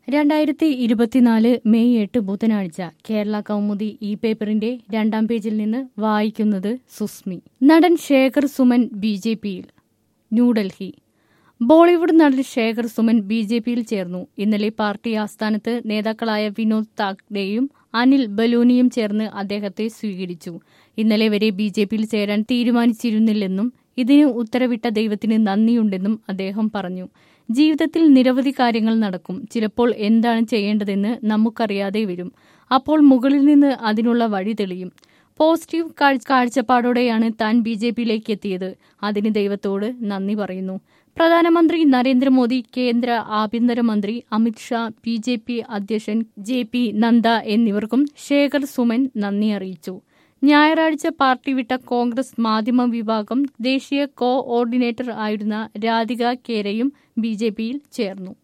രണ്ടായിരത്തി ഇരുപത്തിനാല് മെയ് എട്ട് ബുധനാഴ്ച കേരള കൗമുദി ഇ പേപ്പറിന്റെ രണ്ടാം പേജിൽ നിന്ന് വായിക്കുന്നത് സുസ്മി നടൻ ശേഖർ സുമൻ ബി ജെ പിയിൽ ന്യൂഡൽഹി ബോളിവുഡ് നടൻ ശേഖർ സുമൻ ബി ജെ പിയിൽ ചേർന്നു ഇന്നലെ പാർട്ടി ആസ്ഥാനത്ത് നേതാക്കളായ വിനോദ് താക്ഡെയും അനിൽ ബലൂനിയും ചേർന്ന് അദ്ദേഹത്തെ സ്വീകരിച്ചു ഇന്നലെ വരെ ബി ജെ പിയിൽ ചേരാൻ തീരുമാനിച്ചിരുന്നില്ലെന്നും ഇതിന് ഉത്തരവിട്ട ദൈവത്തിന് നന്ദിയുണ്ടെന്നും അദ്ദേഹം പറഞ്ഞു ജീവിതത്തിൽ നിരവധി കാര്യങ്ങൾ നടക്കും ചിലപ്പോൾ എന്താണ് ചെയ്യേണ്ടതെന്ന് നമുക്കറിയാതെ വരും അപ്പോൾ മുകളിൽ നിന്ന് അതിനുള്ള വഴി തെളിയും പോസിറ്റീവ് കാഴ്ചപ്പാടോടെയാണ് താൻ ബി ജെ പിയിലേക്ക് എത്തിയത് അതിന് ദൈവത്തോട് നന്ദി പറയുന്നു പ്രധാനമന്ത്രി നരേന്ദ്രമോദി കേന്ദ്ര ആഭ്യന്തരമന്ത്രി അമിത്ഷാ ബി ജെ പി അധ്യക്ഷൻ ജെ പി നദ്ദ എന്നിവർക്കും ശേഖർ സുമൻ നന്ദി അറിയിച്ചു ഞായറാഴ്ച പാർട്ടി വിട്ട കോൺഗ്രസ് മാധ്യമ വിഭാഗം ദേശീയ കോ ഓർഡിനേറ്റർ ആയിരുന്ന രാധിക കേരയും ബി ജെ പിയിൽ ചേർന്നു